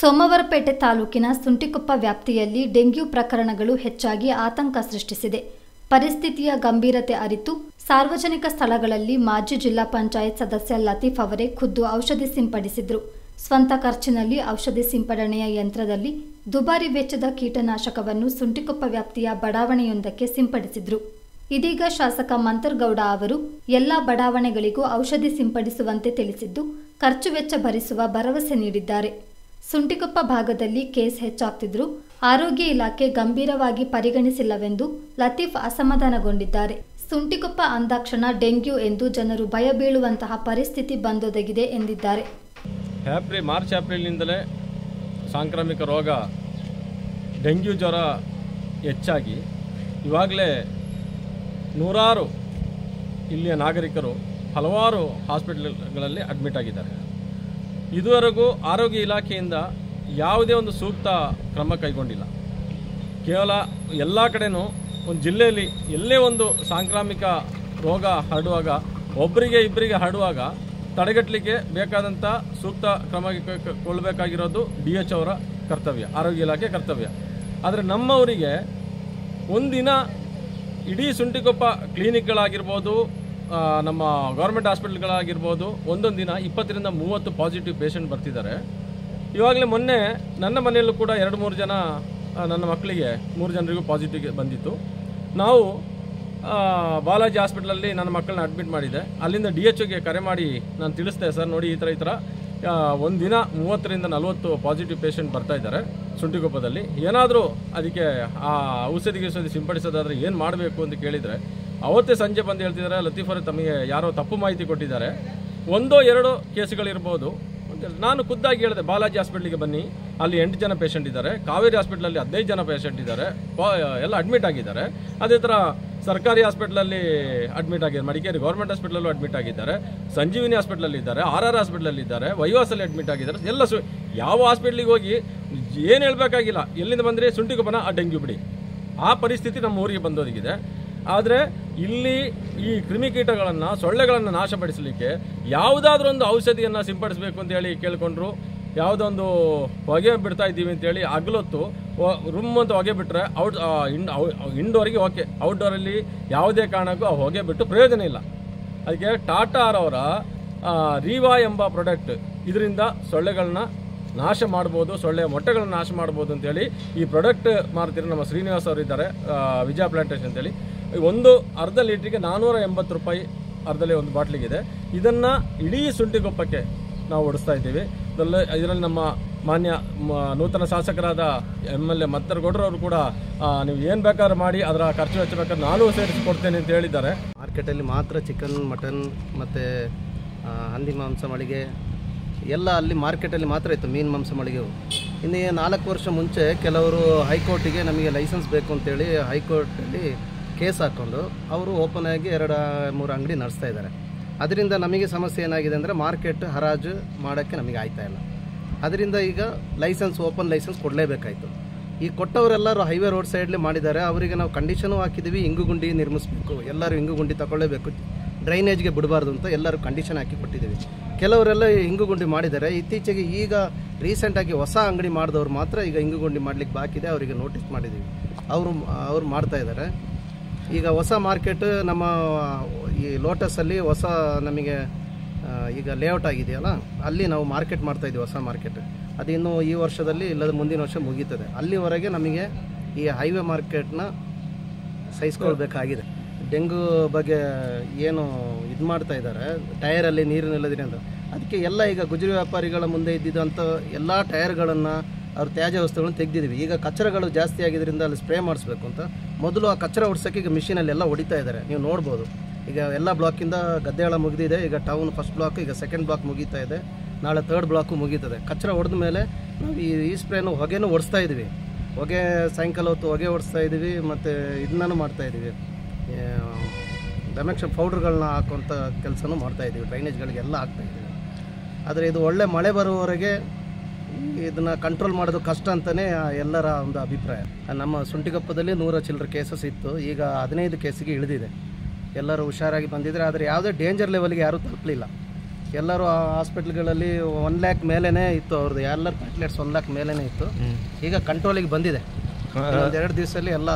ಸೋಮವಾರಪೇಟೆ ತಾಲೂಕಿನ ಸುಂಟಿಕೊಪ್ಪ ವ್ಯಾಪ್ತಿಯಲ್ಲಿ ಡೆಂಗ್ಯೂ ಪ್ರಕರಣಗಳು ಹೆಚ್ಚಾಗಿ ಆತಂಕ ಸೃಷ್ಟಿಸಿದೆ ಪರಿಸ್ಥಿತಿಯ ಗಂಭೀರತೆ ಅರಿತು ಸಾರ್ವಜನಿಕ ಸ್ಥಳಗಳಲ್ಲಿ ಮಾಜಿ ಜಿಲ್ಲಾ ಪಂಚಾಯತ್ ಸದಸ್ಯ ಲತೀಫ್ ಅವರೇ ಖುದ್ದು ಔಷಧಿ ಸಿಂಪಡಿಸಿದ್ರು ಸ್ವಂತ ಖರ್ಚಿನಲ್ಲಿ ಔಷಧಿ ಸಿಂಪಡಣೆಯ ಯಂತ್ರದಲ್ಲಿ ದುಬಾರಿ ವೆಚ್ಚದ ಕೀಟನಾಶಕವನ್ನು ಸುಂಟಿಕೊಪ್ಪ ವ್ಯಾಪ್ತಿಯ ಬಡಾವಣೆಯೊಂದಕ್ಕೆ ಸಿಂಪಡಿಸಿದ್ರು ಇದೀಗ ಶಾಸಕ ಮಂತರ್ಗೌಡ ಅವರು ಎಲ್ಲಾ ಬಡಾವಣೆಗಳಿಗೂ ಔಷಧಿ ಸಿಂಪಡಿಸುವಂತೆ ತಿಳಿಸಿದ್ದು ಖರ್ಚು ವೆಚ್ಚ ಭರಿಸುವ ಭರವಸೆ ನೀಡಿದ್ದಾರೆ ಸುಂಟಿಕೊಪ್ಪ ಭಾಗದಲ್ಲಿ ಕೇಸ್ ಹೆಚ್ಚಾಗ್ತಿದ್ರು ಆರೋಗ್ಯ ಇಲಾಖೆ ಗಂಭೀರವಾಗಿ ಪರಿಗಣಿಸಿಲ್ಲವೆಂದು ಲತೀಫ್ ಅಸಮಾಧಾನಗೊಂಡಿದ್ದಾರೆ ಸುಂಟಿಕೊಪ್ಪ ಅಂದಾಕ್ಷಣ ಡೆಂಗ್ಯೂ ಎಂದು ಜನರು ಭಯ ಬೀಳುವಂತಹ ಪರಿಸ್ಥಿತಿ ಬಂದೊದಗಿದೆ ಎಂದಿದ್ದಾರೆ ಏಪ್ರಿಲ್ ಮಾರ್ಚ್ ಏಪ್ರಿಲ್ನಿಂದಲೇ ಸಾಂಕ್ರಾಮಿಕ ರೋಗ ಡೆಂಗ್ಯೂ ಜ್ವರ ಹೆಚ್ಚಾಗಿ ಇವಾಗಲೇ ನೂರಾರು ಇಲ್ಲಿಯ ನಾಗರಿಕರು ಹಲವಾರು ಹಾಸ್ಪಿಟಲ್ಗಳಲ್ಲಿ ಅಡ್ಮಿಟ್ ಆಗಿದ್ದಾರೆ ಇದುವರೆಗೂ ಆರೋಗ್ಯ ಇಲಾಖೆಯಿಂದ ಯಾವುದೇ ಒಂದು ಸೂಕ್ತ ಕ್ರಮ ಕೈಗೊಂಡಿಲ್ಲ ಕೇವಲ ಎಲ್ಲ ಕಡೆನೂ ಒಂದು ಜಿಲ್ಲೆಯಲ್ಲಿ ಎಲ್ಲೇ ಒಂದು ಸಾಂಕ್ರಾಮಿಕ ರೋಗ ಹರಡುವಾಗ ಒಬ್ಬರಿಗೆ ಇಬ್ಬರಿಗೆ ಹರಡುವಾಗ ತಡೆಗಟ್ಟಲಿಕ್ಕೆ ಬೇಕಾದಂಥ ಸೂಕ್ತ ಕ್ರಮ ಕ- ಕ- ಕೊಳ್ಳಬೇಕಾಗಿರೋದು ಡಿ ಎಚ್ ಅವರ ಕರ್ತವ್ಯ ಆರೋಗ್ಯ ಇಲಾಖೆ ಕರ್ತವ್ಯ ಆದರೆ ನಮ್ಮವರಿಗೆ ಒಂದಿನ ಇಡೀ ಸುಂಟಿಕೊಪ್ಪ ಕ್ಲಿನಿಕ್ಗಳಾಗಿರ್ಬೋದು ಆ, ನಮ್ಮ ಗೌರ್ಮೆಂಟ್ ಹಾಸ್ಪಿಟಲ್ಗಳಾಗಿರ್ಬೋದು ಒಂದೊಂದು ದಿನ ಇಪ್ಪತ್ತರಿಂದ ಮೂವತ್ತು ಪಾಸಿಟಿವ್ ಪೇಷಂಟ್ ಬರ್ತಿದ್ದಾರೆ ಇವಾಗಲೇ ಮೊನ್ನೆ ನನ್ನ ಮನೆಯಲ್ಲೂ ಕೂಡ ಎರಡು ಮೂರು ಜನ ಆ, ನನ್ನ ಮಕ್ಕಳಿಗೆ ಮೂರು ಜನರಿಗೂ ಪಾಸಿಟಿವ್ ಬಂದಿತ್ತು ನಾವು ಆ, ಬಾಲಾಜಿ ಹಾಸ್ಪಿಟ್ಲಲ್ಲಿ ನನ್ನ ಮಕ್ಕಳನ್ನ ಅಡ್ಮಿಟ್ ಮಾಡಿದೆ ಅಲ್ಲಿಂದ ಡಿ ಎಚ್ ಒಗೆ ಕರೆ ಮಾಡಿ ನಾನು ತಿಳಿಸ್ದೆ ಸರ್ ನೋಡಿ ಈ ಥರ ಈ ಥರ ಆ, ಒಂದಿನ ಮೂವತ್ತರಿಂದ ನಲವತ್ತು ಪಾಸಿಟಿವ್ ಪೇಷಂಟ್ ಬರ್ತಾ ಇದ್ದಾರೆ ಶುಂಠಿಕೊಪ್ಪದಲ್ಲಿ ಏನಾದರೂ ಅದಕ್ಕೆ ಆ ಔಷಧಿ ಗಿಷಧಿ ಸಿಂಪಡಿಸೋದಾದ್ರೆ ಏನು ಮಾಡಬೇಕು ಅಂತ ಕೇಳಿದರೆ ಅವತ್ತೇ ಸಂಜೆ ಬಂದು ಹೇಳ್ತಿದ್ದಾರೆ ಲತೀಫರ್ ತಮಗೆ ಯಾರೋ ತಪ್ಪು ಮಾಹಿತಿ ಕೊಟ್ಟಿದ್ದಾರೆ ಒಂದೋ ಎರಡೋ ಕೇಸುಗಳಿರ್ಬೋದು ಅಂತೇಳಿ ನಾನು ಖುದ್ದಾಗಿ ಹೇಳಿದೆ ಬಾಲಾಜಿ ಹಾಸ್ಪಿಟ್ಲಿಗೆ ಬನ್ನಿ ಅಲ್ಲಿ ಎಂಟು ಜನ ಪೇಷಂಟ್ ಇದ್ದಾರೆ ಕಾವೇರಿ ಹಾಸ್ಪಿಟ್ಲಲ್ಲಿ ಹದಿನೈದು ಜನ ಪೇಷಂಟ್ ಇದ್ದಾರೆ ಪಾ- ಎಲ್ಲ ಅಡ್ಮಿಟ್ ಆಗಿದ್ದಾರೆ ಅದೇ ಥರ ಸರ್ಕಾರಿ ಹಾಸ್ಪಿಟ್ಲಲ್ಲಿ ಅಡ್ಮಿಟ್ ಆಗಿದ್ದಾರೆ ಮಡಿಕೇರಿ ಗೌರ್ಮೆಂಟ್ ಹಾಸ್ಪಿಟ್ಲಲ್ಲೂ ಅಡ್ಮಿಟ್ ಆಗಿದ್ದಾರೆ ಸಂಜೀವಿನಿ ಹಾಸ್ಪಿಟ್ಲಲ್ಲಿ ಇದ್ದಾರೆ ಆರ್ ಆರ್ ಹಾಸ್ಪಿಟ್ಲಲ್ಲಿ ಇದ್ದಾರೆ ವೈವಾಸಲ್ಲಿ ಅಡ್ಮಿಟ್ ಆಗಿದ್ದಾರೆ ಎಲ್ಲ ಸು ಯಾವ ಹಾಸ್ಪಿಟ್ಲಿಗೆ ಹೋಗಿ ಏನು ಹೇಳಬೇಕಾಗಿಲ್ಲ ಎಲ್ಲಿಂದ ಬಂದರೆ ಸುಂಟಿಗೊಬ್ಬನ ಆ ಡೆಂಗ್ಯೂ ಬಿಡಿ ಆ ಪರಿಸ್ಥಿತಿ ನಮ್ಮ ಊರಿಗೆ ಬಂದೊದಗಿದೆ ಆದರೆ ಇಲ್ಲಿ ಈ ಕ್ರಿಮಿಕೀಟಗಳನ್ನು ಸೊಳ್ಳೆಗಳನ್ನು ನಾಶಪಡಿಸಲಿಕ್ಕೆ ಯಾವುದಾದ್ರೂ ಒಂದು ಔಷಧಿಯನ್ನು ಸಿಂಪಡಿಸಬೇಕು ಅಂತ ಹೇಳಿ ಕೇಳಿಕೊಂಡ್ರು ಯಾವುದೋ ಒಂದು ಹೊಗೆ ಬಿಡ್ತಾ ಇದ್ದೀವಿ ಅಂತೇಳಿ ಹಗಲೊತ್ತು ರೂಮ್ ಅಂತ ಹೊಗೆ ಬಿಟ್ಟರೆ ಔಟ್ ಇಂಡೋರಿಗೆ ಓಕೆ ಔಟ್ಡೋರಲ್ಲಿ ಯಾವುದೇ ಕಾರಣಕ್ಕೂ ಆ ಹೊಗೆ ಬಿಟ್ಟು ಪ್ರಯೋಜನ ಇಲ್ಲ ಅದಕ್ಕೆ ಟಾಟಾ ಅವರ ರೀವಾ ಎಂಬ ಪ್ರಾಡಕ್ಟ್ ಇದರಿಂದ ಸೊಳ್ಳೆಗಳನ್ನ ನಾಶ ಮಾಡ್ಬೋದು ಸೊಳ್ಳೆ ಮೊಟ್ಟೆಗಳನ್ನ ನಾಶ ಮಾಡ್ಬೋದು ಅಂತೇಳಿ ಈ ಪ್ರಾಡಕ್ಟ್ ಮಾರ್ತಿರೋ ನಮ್ಮ ಶ್ರೀನಿವಾಸ್ ಅವರು ಇದ್ದಾರೆ ಆ, ವಿಜಯ ಪ್ಲಾಂಟೇಶನ್ ಅಂತೇಳಿ ಒಂದು ಅರ್ಧ ಲೀಟ್ರಿಗೆ ನಾನ್ನೂರ ಎಂಬತ್ತು ರೂಪಾಯಿ ಅರ್ಧಲೇ ಒಂದು ಬಾಟ್ಲಿಗಿದೆ ಇದನ್ನು ಇಡೀ ಶುಂಠಿಗೊಪ್ಪಕ್ಕೆ ನಾವು ಓಡಿಸ್ತಾ ಇದ್ದೀವಿ ಇದರಲ್ಲಿ ಇದರಲ್ಲಿ ನಮ್ಮ ಮಾನ್ಯ ಮ- ನೂತನ ಶಾಸಕರಾದ ಎಮ್ ಎಲ್ ಎ ಮತ್ತರ್ಗೌಡರವರು ಕೂಡ ಆ, ನೀವು ಏನು ಬೇಕಾದ್ರೂ ಮಾಡಿ ಅದರ ಖರ್ಚು ವೆಚ್ಚ ಬೇಕಾದ್ರೆ ನಾನು ಸೇರಿಸಿಕೊಡ್ತೇನೆ ಅಂತ ಹೇಳಿದ್ದಾರೆ ಮಾರ್ಕೆಟಲ್ಲಿ ಮಾತ್ರ ಚಿಕನ್ ಮಟನ್ ಮತ್ತು ಹಂದಿ ಮಾಂಸ ಮಳಿಗೆ ಎಲ್ಲ ಅಲ್ಲಿ ಮಾರ್ಕೆಟಲ್ಲಿ ಮಾತ್ರ ಇತ್ತು ಮೀನು ಮಾಂಸ ಮಳಿಗೆವು ಇನ್ನು ಈ ನಾಲ್ಕು ವರ್ಷ ಮುಂಚೆ ಕೆಲವರು ಹೈಕೋರ್ಟಿಗೆ ನಮಗೆ ಲೈಸೆನ್ಸ್ ಬೇಕು ಅಂತೇಳಿ ಹೈಕೋರ್ಟಲ್ಲಿ ಕೇಸ್ ಹಾಕ್ಕೊಂಡು ಅವರು ಓಪನ್ ಆಗಿ ಎರಡು ಮೂರು ಅಂಗಡಿ ನಡೆಸ್ತಾ ಇದ್ದಾರೆ ಅದರಿಂದ ನಮಗೆ ಸಮಸ್ಯೆ ಏನಾಗಿದೆ ಅಂದರೆ ಮಾರ್ಕೆಟ್ ಹರಾಜು ಮಾಡೋಕ್ಕೆ ನಮಗೆ ಆಯ್ತಾ ಇಲ್ಲ ಅದರಿಂದ ಈಗ ಲೈಸೆನ್ಸ್ ಓಪನ್ ಲೈಸೆನ್ಸ್ ಕೊಡಲೇಬೇಕಾಯಿತು ಈ ಕೊಟ್ಟವರೆಲ್ಲರೂ ಹೈವೇ ರೋಡ್ ಸೈಡ್ಲಿ ಮಾಡಿದ್ದಾರೆ ಅವರಿಗೆ ನಾವು ಕಂಡೀಷನು ಹಾಕಿದ್ದೀವಿ ಇಂಗು ಗುಂಡಿ ನಿರ್ಮಿಸಬೇಕು ಎಲ್ಲರೂ ಇಂಗು ಗುಂಡಿ ತಗೊಳ್ಳೇಬೇಕು ಡ್ರೈನೇಜ್ಗೆ ಬಿಡಬಾರ್ದು ಅಂತ ಎಲ್ಲರೂ ಕಂಡೀಷನ್ ಹಾಕಿ ಕೊಟ್ಟಿದ್ದೀವಿ ಕೆಲವರೆಲ್ಲ ಇಂಗು ಗುಂಡಿ ಮಾಡಿದ್ದಾರೆ ಇತ್ತೀಚೆಗೆ ಈಗ ರೀಸೆಂಟಾಗಿ ಹೊಸ ಅಂಗಡಿ ಮಾಡಿದವ್ರು ಮಾತ್ರ ಈಗ ಇಂಗು ಗುಂಡಿ ಮಾಡ್ಲಿಕ್ಕೆ ಬಾಕಿ ಇದೆ ಅವರಿಗೆ ನೋಟಿಸ್ ಮಾಡಿದ್ದೀವಿ ಅವರು ಅವ್ರು ಮಾಡ್ತಾ ಇದ್ದಾರೆ ಈಗ ಹೊಸ ಮಾರ್ಕೆಟ್ ನಮ್ಮ ಈ ಲೋಟಸಲ್ಲಿ ಹೊಸ ನಮಗೆ ಆ, ಈಗ ಲೇಔಟ್ ಆಗಿದೆಯಲ್ಲ ಅಲ್ಲಿ ನಾವು ಮಾರ್ಕೆಟ್ ಮಾಡ್ತಾ ಇದ್ದೀವಿ ಹೊಸ ಮಾರ್ಕೆಟ್ ಅದು ಇನ್ನು ಈ ವರ್ಷದಲ್ಲಿ ಇಲ್ಲದ ಮುಂದಿನ ವರ್ಷ ಮುಗೀತದೆ ಅಲ್ಲಿವರೆಗೆ ನಮಗೆ ಈ ಹೈವೇ ಮಾರ್ಕೆಟ್ನ ಸಹಿಸ್ಕೊಳ್ಬೇಕಾಗಿದೆ ಡೆಂಗು ಬಗ್ಗೆ ಏನು ಇದು ಮಾಡ್ತಾ ಇದ್ದಾರೆ ಟಯರಲ್ಲಿ ನೀರು ನಿಲ್ಲದಿರಿ ಅಂತ ಅದಕ್ಕೆ ಎಲ್ಲ ಈಗ ಗುಜರಿ ವ್ಯಾಪಾರಿಗಳ ಮುಂದೆ ಇದ್ದಿದ್ದಂಥ ಎಲ್ಲ ಟಯರ್ಗಳನ್ನು ಅವ್ರ ತ್ಯಾಜ್ಯ ವಸ್ತುಗಳನ್ನು ತೆಗೆದಿದ್ದೀವಿ ಈಗ ಕಚರಗಳು ಜಾಸ್ತಿ ಆಗಿದ್ದರಿಂದ ಅಲ್ಲಿ ಸ್ಪ್ರೇ ಮಾಡಿಸ್ಬೇಕು ಅಂತ ಮೊದಲು ಆ ಕಚರ ಹೊಡ್ಸೋಕ್ಕೆ ಈಗ ಮಿಷಿನಲ್ಲೆಲ್ಲ ಹೊಡಿತಾ ಇದ್ದಾರೆ ನೀವು ನೋಡ್ಬೋದು ಈಗ ಎಲ್ಲ ಬ್ಲಾಕಿಂದ ಗದ್ದೆಗಳ ಮುಗಿದಿದೆ ಈಗ ಟೌನ್ ಫಸ್ಟ್ ಬ್ಲಾಕ್ ಈಗ ಸೆಕೆಂಡ್ ಬ್ಲಾಕ್ ಮುಗೀತಾ ಇದೆ ನಾಳೆ ತರ್ಡ್ ಬ್ಲಾಕು ಮುಗೀತದೆ ಕಚರ ಹೊಡೆದ ಮೇಲೆ ನಾವು ಈ ಈ ಸ್ಪ್ರೇನು ಹೊಗೆನೂ ಓಡಿಸ್ತಾ ಇದ್ದೀವಿ ಹೊಗೆ ಸಾಯಂಕಾಲ ಹೊತ್ತು ಹೊಗೆ ಓಡಿಸ್ತಾ ಇದ್ದೀವಿ ಮತ್ತು ಇದನ್ನೂ ಮಾಡ್ತಾ ಇದ್ದೀವಿ ಡಮೆಕ್ಷನ್ ಪೌಡ್ರ್ಗಳನ್ನ ಹಾಕುವಂಥ ಕೆಲಸನೂ ಮಾಡ್ತಾ ಇದ್ದೀವಿ ಡ್ರೈನೇಜ್ಗಳಿಗೆಲ್ಲ ಹಾಕ್ತಾ ಇದ್ದೀವಿ ಆದರೆ ಇದು ಒಳ್ಳೆ ಮಳೆ ಬರುವವರೆಗೆ ಇದನ್ನು ಕಂಟ್ರೋಲ್ ಮಾಡೋದು ಕಷ್ಟ ಅಂತಲೇ ಎಲ್ಲರ ಒಂದು ಅಭಿಪ್ರಾಯ ನಮ್ಮ ಸುಂಟಿಗೊಪ್ಪದಲ್ಲಿ ನೂರ ಚಿಲ್ಲರ ಕೇಸಸ್ ಇತ್ತು ಈಗ ಹದಿನೈದು ಕೇಸಿಗೆ ಇಳಿದಿದೆ ಎಲ್ಲರೂ ಹುಷಾರಾಗಿ ಬಂದಿದ್ದಾರೆ ಆದರೆ ಯಾವುದೇ ಡೇಂಜರ್ ಲೆವೆಲ್ಗೆ ಯಾರೂ ತಲುಪಲಿಲ್ಲ ಎಲ್ಲರೂ ಹಾಸ್ಪಿಟ್ಲ್ಗಳಲ್ಲಿ ಒನ್ ಲ್ಯಾಕ್ ಮೇಲೇ ಇತ್ತು ಅವ್ರದ್ದು ಎಲ್ಲರ ಪ್ಯಾಟ್ಲೆಟ್ಸ್ ಒನ್ ಲ್ಯಾಕ್ ಮೇಲೇ ಇತ್ತು ಈಗ ಕಂಟ್ರೋಲಿಗೆ ಬಂದಿದೆ ಎರಡು ದಿವಸದಲ್ಲಿ ಎಲ್ಲ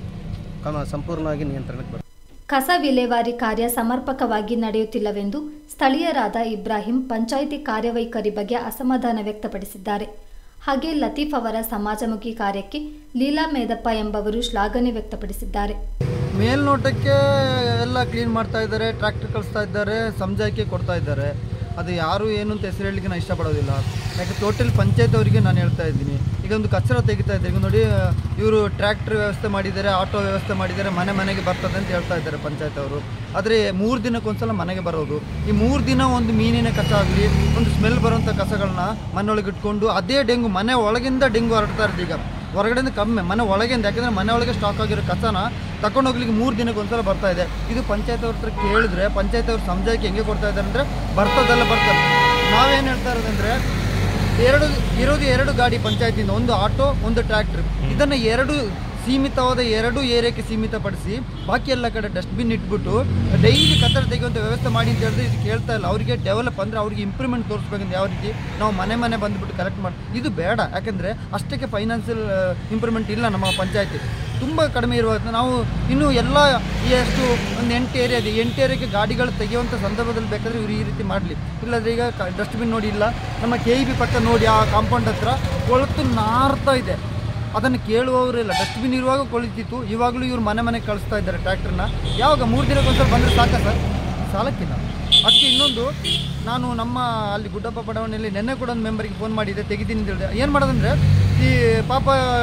ಕಮ ಸಂಪೂರ್ಣವಾಗಿ ನಿಯಂತ್ರಣಕ್ಕೆ ಬರ್ತದೆ ಕಸ ವಿಲೇವಾರಿ ಕಾರ್ಯ ಸಮರ್ಪಕವಾಗಿ ನಡೆಯುತ್ತಿಲ್ಲವೆಂದು ಸ್ಥಳೀಯರಾದ ಇಬ್ರಾಹಿಂ ಪಂಚಾಯಿತಿ ಕಾರ್ಯವೈಖರಿ ಬಗ್ಗೆ ಅಸಮಾಧಾನ ವ್ಯಕ್ತಪಡಿಸಿದ್ದಾರೆ ಹಾಗೆ ಲತೀಫ್ ಅವರ ಸಮಾಜಮುಖಿ ಕಾರ್ಯಕ್ಕೆ ಲೀಲಾ ಮೇದಪ್ಪ ಎಂಬವರು ಶ್ಲಾಘನೆ ವ್ಯಕ್ತಪಡಿಸಿದ್ದಾರೆ ಮೇಲ್ನೋಟಕ್ಕೆ ಎಲ್ಲ ಕ್ಲೀನ್ ಮಾಡ್ತಾ ಇದ್ದಾರೆ ಟ್ರ್ಯಾಕ್ಟರ್ ಕಳಿಸ್ತಾ ಇದ್ದಾರೆ ಸಮಜಾಯಿಕೆ ಕೊಡ್ತಾ ಇದ್ದಾರೆ ಅದು ಯಾರು ಏನು ಅಂತ ಹೆಸರು ಹೇಳಲಿಕ್ಕೆ ನಾನು ಇಷ್ಟಪಡೋದಿಲ್ಲ ಯಾಕೆ ಟೋಟಲ್ ಪಂಚಾಯತ್ ಅವರಿಗೆ ನಾನು ಹೇಳ್ತಾ ಇದ್ದೀನಿ ಈಗ ಒಂದು ಕಚರ ತೆಗಿತಾ ಇದ್ದಾರೆ ಈಗ ನೋಡಿ ಇವರು ಟ್ರ್ಯಾಕ್ಟರ್ ವ್ಯವಸ್ಥೆ ಮಾಡಿದ್ದಾರೆ ಆಟೋ ವ್ಯವಸ್ಥೆ ಮಾಡಿದ್ದಾರೆ ಮನೆ ಮನೆಗೆ ಬರ್ತದೆ ಅಂತ ಹೇಳ್ತಾ ಇದ್ದಾರೆ ಪಂಚಾಯತ್ ಅವರು ಆದರೆ ಮೂರು ದಿನಕ್ಕೊಂದ್ಸಲ ಮನೆಗೆ ಬರೋದು ಈ ಮೂರು ದಿನ ಒಂದು ಮೀನಿನ ಕಸ ಆಗಲಿ ಒಂದು ಸ್ಮೆಲ್ ಬರುವಂಥ ಕಸಗಳನ್ನ ಮನೆಯೊಳಗೆ ಇಟ್ಕೊಂಡು ಅದೇ ಡೆಂಗು ಮನೆ ಒಳಗಿಂದ ಡೆಂಗು ಹರಡ್ತಾ ಇರೋದು ಈಗ ಹೊರಗಡೆಯಿಂದ ಕಮ್ಮಿ ಮನೆ ಒಳಗಿಂದ ಯಾಕಂದರೆ ಮನೆ ಒಳಗೆ ಸ್ಟಾಕ್ ಆಗಿರೋ ಕಸನ ತಗೊಂಡು ಹೋಗ್ಲಿಕ್ಕೆ ಮೂರು ದಿನಕ್ಕೆ ಒಂದ್ಸಲ ಬರ್ತಾ ಇದೆ ಇದು ಪಂಚಾಯತ್ ಅವ್ರ ಹತ್ರ ಕೇಳಿದ್ರೆ ಪಂಚಾಯತ್ ಅವ್ರ ಸಮಜಾಯಿಕೆ ಹೆಂಗೆ ಕೊಡ್ತಾ ಇದ್ದಾರೆ ಅಂದರೆ ಬರ್ತದಲ್ಲ ಬರ್ತದೆ ನಾವೇನು ಹೇಳ್ತಾ ಇರೋದಂದ್ರೆ ಎರಡು ಇರೋದು ಎರಡು ಗಾಡಿ ಪಂಚಾಯತಿಂದ ಒಂದು ಆಟೋ ಒಂದು ಟ್ರ್ಯಾಕ್ಟರ್ ಇದನ್ನು ಎರಡು ಸೀಮಿತವಾದ ಎರಡು ಏರಿಯಾಕ್ಕೆ ಸೀಮಿತಪಡಿಸಿ ಬಾಕಿ ಎಲ್ಲ ಕಡೆ ಡಸ್ಟ್ಬಿನ್ ಇಟ್ಬಿಟ್ಟು ಡೈಲಿ ಕಚರ ತೆಗೆಯುವಂಥ ವ್ಯವಸ್ಥೆ ಮಾಡಿ ಅಂತ ಹೇಳಿದ್ರೆ ಇದು ಕೇಳ್ತಾ ಇಲ್ಲ ಅವರಿಗೆ ಡೆವಲಪ್ ಅಂದರೆ ಅವ್ರಿಗೆ ಇಂಪ್ರೂವ್ಮೆಂಟ್ ತೋರಿಸ್ಬೇಕಂದ್ರೆ ಯಾವ ರೀತಿ ನಾವು ಮನೆ ಮನೆ ಬಂದುಬಿಟ್ಟು ಕಲೆಕ್ಟ್ ಮಾಡಿ ಇದು ಬೇಡ ಯಾಕೆಂದರೆ ಅಷ್ಟಕ್ಕೆ ಫೈನಾನ್ಷಿಯಲ್ ಇಂಪ್ರೂವ್ಮೆಂಟ್ ಇಲ್ಲ ನಮ್ಮ ಪಂಚಾಯತಿ ತುಂಬ ಕಡಿಮೆ ಇರುವಾಗ ನಾವು ಇನ್ನೂ ಎಲ್ಲ ಈ ಎಷ್ಟು ಒಂದು ಎಂಟು ಏರಿಯಾ ಇದೆ ಎಂಟು ಏರಿಯಾಕ್ಕೆ ಗಾಡಿಗಳು ತೆಗೆಯುವಂಥ ಸಂದರ್ಭದಲ್ಲಿ ಬೇಕಾದರೆ ಇವರು ಈ ರೀತಿ ಮಾಡಲಿ ಇಲ್ಲಾಂದರೆ ಈಗ ಡಸ್ಟ್ಬಿನ್ ನೋಡಿ ಇಲ್ಲ ನಮ್ಮ ಕೆ ಇ ಬಿ ಪಕ್ಕ ನೋಡಿ ಆ ಕಾಂಪೌಂಡ್ ಹತ್ರ ಕೊಳತು ನಾರ್ತಾ ಇದೆ ಅದನ್ನು ಕೇಳುವವರಿಲ್ಲ ಡಸ್ಟ್ಬಿನ್ ಇರುವಾಗ ಕೊಳಿತಿತ್ತು ಇವಾಗಲೂ ಇವ್ರು ಮನೆ ಮನೆಗೆ ಕಳಿಸ್ತಾ ಇದ್ದಾರೆ ಟ್ರ್ಯಾಕ್ಟರ್ನ ಯಾವಾಗ ಮೂರು ದಿನಕ್ಕೊಂದ್ಸಲ ಬಂದರೆ ಸಾಕಾ ಸರ್ ಸಾಲಕ್ಕಿಲ್ಲ ಅದಕ್ಕೆ ಇನ್ನೊಂದು ನಾನು ನಮ್ಮ ಅಲ್ಲಿ ಗುಡ್ಡಪ್ಪ ಬಡಾವಣೆಯಲ್ಲಿ ನೆನ್ನೆ ಕೂಡ ಒಂದು ಮೆಂಬರಿಗೆ ಫೋನ್ ಮಾಡಿದ್ದೆ ತೆಗಿತೀನಿ ಅಂತ ಹೇಳಿದೆ ಏನು ಮಾಡೋದಂದ್ರೆ ಈ ಪಾಪ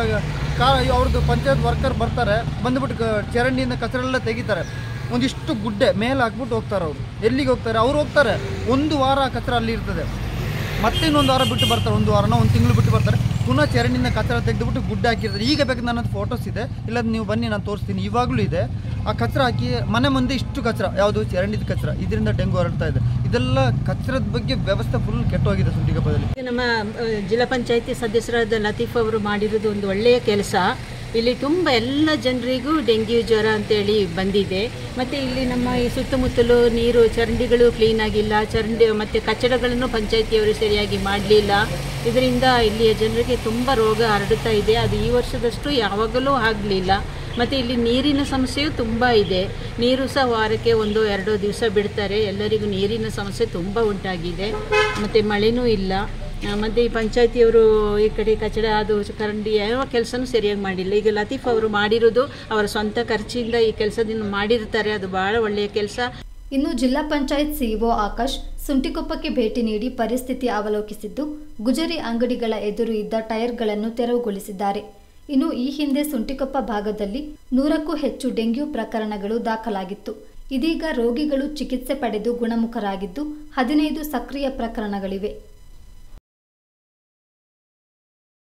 ಕಾ ಅವ್ರದ್ದು ಪಂಚಾಯತ್ ವರ್ಕರ್ ಬರ್ತಾರೆ ಬಂದುಬಿಟ್ಟು ಕ- ಚರಂಡಿಯಿಂದ ಕಚರೆಲ್ಲ ತೆಗಿತಾರೆ ಒಂದಿಷ್ಟು ಗುಡ್ಡೆ ಮೇಲೆ ಹಾಕ್ಬಿಟ್ಟು ಹೋಗ್ತಾರೆ ಅವರು ಎಲ್ಲಿಗೆ ಹೋಗ್ತಾರೆ ಅವ್ರು ಹೋಗ್ತಾರೆ ಒಂದು ವಾರ ಆ ಕಚರ ಅಲ್ಲಿ ಇರ್ತದೆ ಮತ್ತೆ ಇನ್ನೊಂದು ವಾರ ಬಿಟ್ಟು ಬರ್ತಾರೆ ಒಂದು ವಾರನ ಒಂದು ತಿಂಗಳು ಬಿಟ್ಟು ಬರ್ತಾರೆ ಪುನಃ ಚರಂಡಿಯಿಂದ ಕಚರ ತೆಗೆದುಬಿಟ್ಟು ಗುಡ್ಡೆ ಹಾಕಿರ್ತಾರೆ ಈಗ ಬೇಕಾದ್ರೆ ನನ್ನ ಫೋಟೋಸ್ ಇದೆ ಇಲ್ಲ ನೀವು ಬನ್ನಿ ನಾನು ತೋರಿಸ್ತೀನಿ ಇವಾಗಲೂ ಇದೆ ಆ ಕಚರ ಹಾಕಿ ಮನೆ ಮುಂದೆ ಇಷ್ಟು ಕಚರ ಯಾವುದು ಚರಂಡಿದ ಕಚರ ಇದರಿಂದ ಡೆಂಗು ಹರಡ್ತಾ ಇದೆ ಇದೆಲ್ಲ ಕಚರದ ಬಗ್ಗೆ ವ್ಯವಸ್ಥೆ ಫುಲ್ ಕೆಟ್ಟೋಗಿದೆ ಸುಂಟಿಗಪ್ಪದಲ್ಲಿ ನಮ್ಮ ಅ, ಜಿಲ್ಲಾ ಪಂಚಾಯತಿ ಸದಸ್ಯರಾದ ಲತೀಫ್ ಅವರು ಮಾಡಿರೋದು ಒಂದು ಒಳ್ಳೆಯ ಕೆಲಸ ಇಲ್ಲಿ ತುಂಬ ಎಲ್ಲ ಜನರಿಗೂ ಡೆಂಗ್ಯೂ ಜ್ವರ ಅಂತೇಳಿ ಬಂದಿದೆ ಮತ್ತು ಇಲ್ಲಿ ನಮ್ಮ ಈ ಸುತ್ತಮುತ್ತಲು ನೀರು ಚರಂಡಿಗಳು ಕ್ಲೀನ್ ಆಗಿಲ್ಲ ಚರಂಡಿ ಮತ್ತು ಕಚ್ಚಡಗಳನ್ನು ಪಂಚಾಯತಿಯವರು ಸರಿಯಾಗಿ ಮಾಡಲಿಲ್ಲ ಇದರಿಂದ ಇಲ್ಲಿಯ ಜನರಿಗೆ ತುಂಬ ರೋಗ ಹರಡುತ್ತಾ ಇದೆ ಅದು ಈ ವರ್ಷದಷ್ಟು ಯಾವಾಗಲೂ ಆಗಲಿಲ್ಲ ಮತ್ತು ಇಲ್ಲಿ ನೀರಿನ ಸಮಸ್ಯೆಯು ತುಂಬ ಇದೆ ನೀರು ಸಹ ವಾರಕ್ಕೆ ಒಂದು ಎರಡೋ ದಿವಸ ಬಿಡ್ತಾರೆ ಎಲ್ಲರಿಗೂ ನೀರಿನ ಸಮಸ್ಯೆ ತುಂಬ ಉಂಟಾಗಿದೆ ಮತ್ತು ಮಳೆನೂ ಇಲ್ಲ ಆ, ಮತ್ತೆ ಈ ಪಂಚಾಯತಿಯವರು ಈ ಕಡೆ ಕಚಡ ಅದು ಕರಂಡಿ ಯಾವ ಕೆಲಸನೂ ಸರಿಯಾಗಿ ಮಾಡಿಲ್ಲ ಈಗ ಲತೀಫ್ ಅವರು ಮಾಡಿರೋದು ಅವರ ಸ್ವಂತ ಖರ್ಚಿಂದ ಈ ಕೆಲಸದಿಂದ ಮಾಡಿರ್ತಾರೆ ಅದು ಬಹಳ ಒಳ್ಳೆಯ ಕೆಲಸ ಇನ್ನು ಜಿಲ್ಲಾ ಪಂಚಾಯತ್ ಸಿಇಒ ಆಕಾಶ್ ಸುಂಟಿಕೊಪ್ಪಕ್ಕೆ ಭೇಟಿ ನೀಡಿ ಪರಿಸ್ಥಿತಿ ಅವಲೋಕಿಸಿದ್ದು ಗುಜರಿ ಅಂಗಡಿಗಳ ಎದುರು ಇದ್ದ ಟೈರ್ಗಳನ್ನು ತೆರವುಗೊಳಿಸಿದ್ದಾರೆ ಇನ್ನು ಈ ಹಿಂದೆ ಸುಂಟಿಕೊಪ್ಪ ಭಾಗದಲ್ಲಿ ನೂರಕ್ಕೂ ಹೆಚ್ಚು ಡೆಂಗ್ಯೂ ಪ್ರಕರಣಗಳು ದಾಖಲಾಗಿತ್ತು ಇದೀಗ ರೋಗಿಗಳು ಚಿಕಿತ್ಸೆ ಪಡೆದು ಗುಣಮುಖರಾಗಿದ್ದು ಹದಿನೈದು ಸಕ್ರಿಯ ಪ್ರಕರಣಗಳಿವೆ